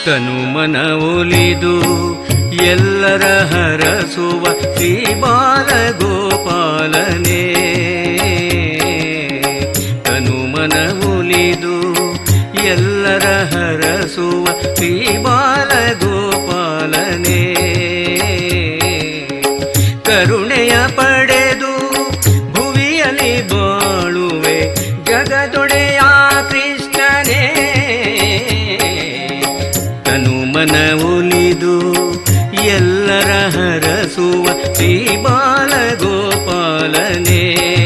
ತನು ಮನ ಒಲಿದು ಎಲ್ಲರ ಹರಸುವ ಶ್ರೀ ಬಾಲಗೋಪಾಲನೇ ತನು ಮನ ಒಲಿದು ಎಲ್ಲರ ಹರಸುವ ಶ್ರೀ ಬಾಲಗೋಪಾಲನೇ ಕರುಣೆಯ ಪಡೆದು ಭುವಿಯಲ್ಲಿ ಬಾಳುವೆ ಜಗದೊಡೆಯ ಕೃಷ್ಣನೇ ತನು ಮನ ಒಲಿದು ಎಲ್ಲರ ಹರಸುವ ಶ್ರೀ ಬಾಲಗೋಪಾಲನೇ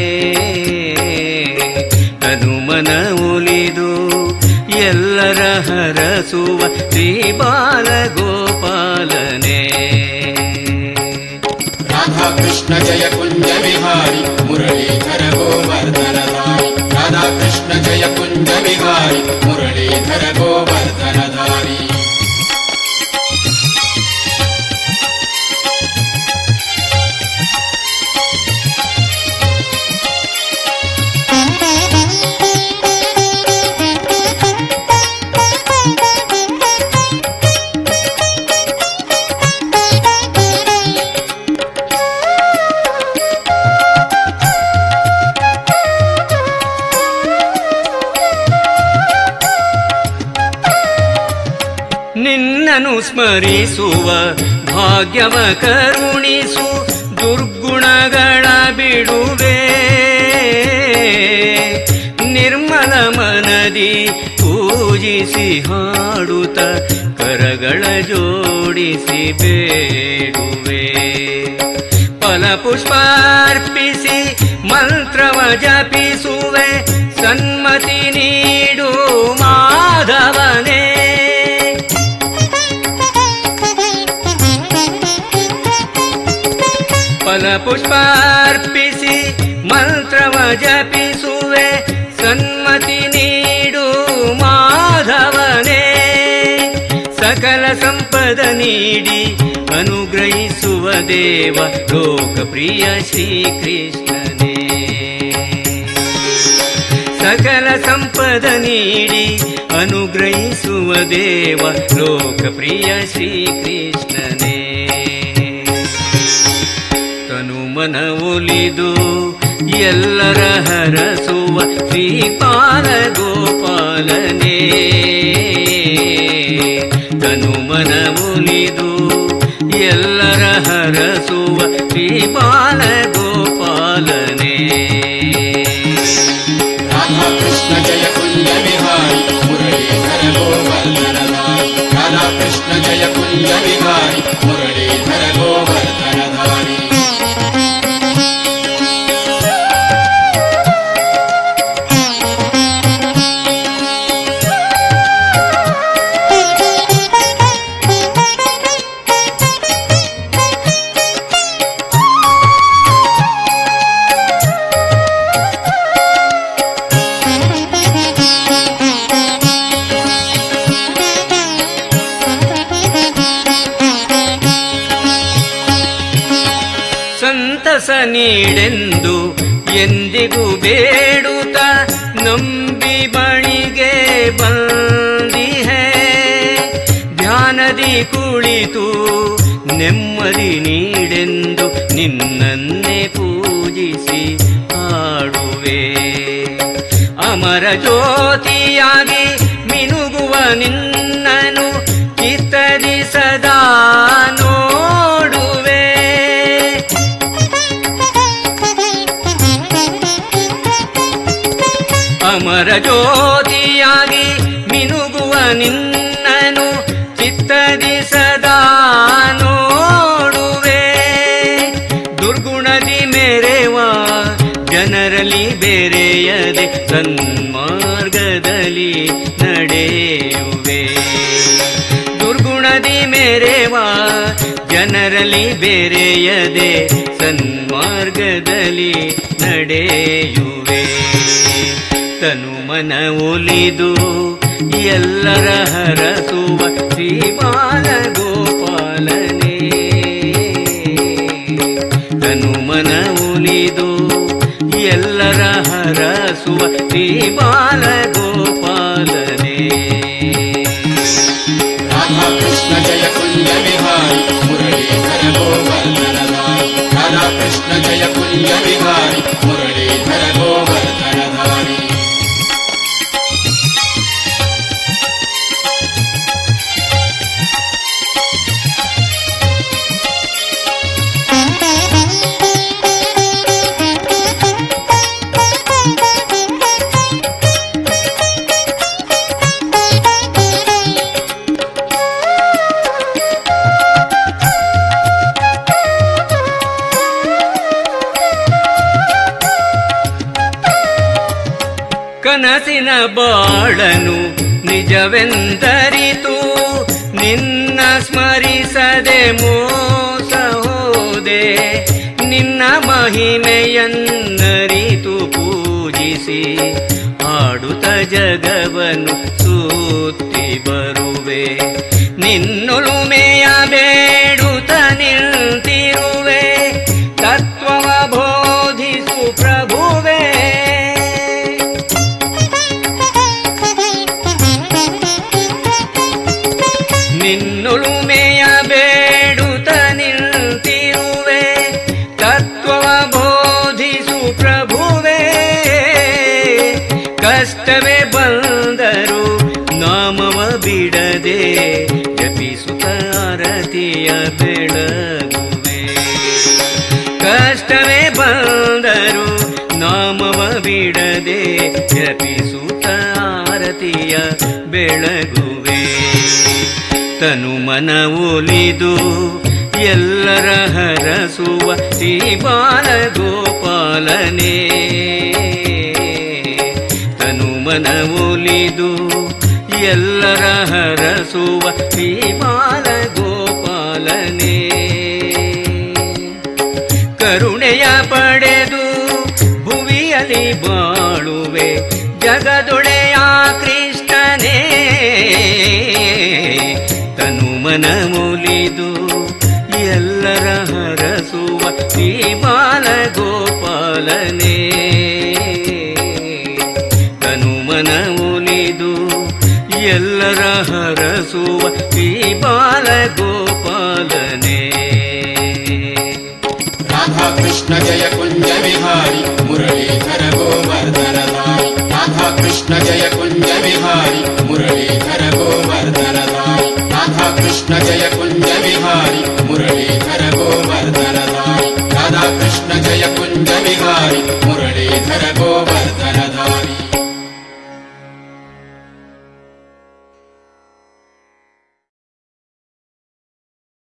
ತನು ಮನ ಒಲಿದು ಎಲ್ಲರ ಹರಸುವ ಶ್ರೀ ಬಾಲಗೋಪಾಲನೇ राधा कृष्ण जय कुञ्ज विहारी मुरलीधर गोवर्धनधारी राधा कृष्ण जय कुञ्ज विहारी मुरलीधर गोवर्धनधारी ನಿನ್ನನು ಸ್ಮರಿಸುವ ಭಾಗ್ಯವ ಕರುಣಿಸು ದುರ್ಗುಣಗಳ ಬಿಡುವೆ ನಿರ್ಮಲ ಮನದಿ ಪೂಜಿಸಿ ಹಾಡುತ್ತ ಕರಗಳ ಜೋಡಿಸಿ ಬೇಡುವೆ ಫಲಪುಷ್ಪಾರ್ಪಿಸಿ ಮಂತ್ರವ ಜಪಿಸುವೆ ಸನ್ಮತಿ ನೀಡು ಮಾಧವನೇ ಫಲಪುಷ್ಪಾರ್ಪಿಸಿ ಮಂತ್ರವ ಜಪಿಸುವೆ ಸನ್ಮತಿ ನೀಡು ಮಾಧವನೇ ಸಕಲ ಸಂಪದ ನೀಡಿ ಅನುಗ್ರಹಿಸುವ ದೇವ ಲೋಕಪ್ರಿಯ ಶ್ರೀಕೃಷ್ಣನೇ ಸಕಲ ಸಂಪದ ನೀಡಿ ಅನುಗ್ರಹಿಸುವ ದೇವ ಲೋಕಪ್ರಿಯ ಶ್ರೀಕೃಷ್ಣನೇ ತನು ಮನ ಒಲಿದು ಎಲ್ಲರ ಹರಸುವ ಶ್ರೀಪಾಲ ಗೋಪಾಲನೇ ತನು ಮನ ಒಲಿದು ಎಲ್ಲರ ಹರಸುವ ಶ್ರೀಪಾಲ ಗೋಪಾಲನೇ राधा कृष्ण जय कुञ्ज विहारी मुरलीधर गोवर्धनधारी राधा कृष्ण जय कुञ्ज विहारी मुरलीधर गोवर्धनधारी ಸಂತಸ ನೀಡೆಂದು ಎಂದಿಗೂ ಬೇಡುತ್ತ ನಂಬಿ ಬಣಿಗೆ ಬಂದಿಹೆ ಧ್ಯಾನದಿ ಕುಳಿತು ನೆಮ್ಮದಿ ನೀಡೆಂದು ನಿನ್ನನ್ನೇ ಪೂಜಿಸಿ ಹಾಡುವೆ ಅಮರ ಜ್ಯೋತಿಯಾಗಿ ಮಿನುಗುವ ನಿನ್ನನು ಚಿತ್ತದಿ ಸದಾ ನೋಡುವೆ ಅಮರ ಜ್ಯೋತಿಯಾಗಿ ಮಿನುಗುವ ನಿನ್ನನು ಚಿತ್ತದಿ ಸದಾ ನೋಡುವೆ ದುರ್ಗುಣದಿ ಮೆರೆವ ಜನರಲ್ಲಿ ಬೆರೆಯದೆ ಸನ್ಮಾರ್ಗದಲ್ಲಿ ನಡೆಯುವೆ ದುರ್ಗುಣದಿ ಮೆರೆವ ಜನರಲ್ಲಿ ಬೆರೆಯದೆ ಸನ್ಮಾರ್ಗದಲ್ಲಿ ನಡೆಯುವೆ ತನು ಮನ ಒಲಿದು ಎಲ್ಲರ ಹರಸುವ ಶ್ರೀಬಾಲ ಗೋಪಾಲನೇ ತನು ಮನ ಒಲಿದು ಎಲ್ಲರ ಹರಸುವ ಶ್ರೀಬಾಲ ಗೋಪಾಲನೇ राधा कुञ्ज विहारि मुरलीधर गोवर्धनधारि ಕನಸಿನ ಬಾಳನು ನಿಜವೆಂದರಿತು ನಿನ್ನ ಸ್ಮರಿಸದೆ ಮೋಸ ಹೋದೆ ನಿನ್ನ ಮಹಿಮೆಯನ್ನರಿತು ಪೂಜಿಸಿ ಆಡುತ್ತ ಜಗವನ್ನು ಸುತ್ತಿ ಬರುವೆ ನಿನ್ನೊಲುಮೆಯ ಬೇಡುತ್ತ ನಿಂತಿರುವೆ ತತ್ವವ ಬೋಧಿಸು ಪ್ರಭುವೇ ನಿನ್ನೊಲುಮೆಯ ಬೇಡುತ್ತ ನಿಂತಿರುವೆ ತತ್ವವ ಬೋಧಿಸು ಪ್ರಭುವೇ ಕಷ್ಟವೇ ಬಂದರು ನಾಮವ ಬಿಡದೆ ಜಪಿಸುತ್ತ ಆರತಿಯ ಬೆಳಗುವೆ ಕಷ್ಟವೇ ಬಂದರು ನಾಮವ ಬಿಡದೆ ಜಪಿಸುತ್ತ ಆರತಿಯ ಬೆಳಗುವೆ ತನು ಮನ ಒಲಿದು ಎಲ್ಲರ ಹರಸುವ ಶ್ರೀ ಬಾಲಗೋಪಾಲನೇ ತನು ಮನ ಒಲಿದು ಎಲ್ಲರ ಹರಸುವ ಶ್ರೀ ಬಾಲಗೋಪಾಲನೇ ಕರುಣೆಯ ಪಡೆದು ಭುವಿಯಲಿ ಬಾಳುವೆ ಜಗದೊಡೆಯ ಕೃಷ್ಣನೇ ತನು ಮನ ಮುಲಿದು ಎಲ್ಲರ ಹರಸುವ ಶ್ರೀ ಬಾಲಗೋಪಾಲನೇ ತನು ಮನ ಮುಲಿದು ಎಲ್ಲರ ಹರಸುವ ಶ್ರೀ ಬಾಲಗೋಪಾಲನೇ राधा कृष्ण जय कुञ्ज विहारि मुरलीधर गोवर्धनधारि राधा कृष्ण जय कुञ्ज विहारि मुरलीधर गोवर्धनधारि राधा कृष्ण जय कुञ्ज विहारि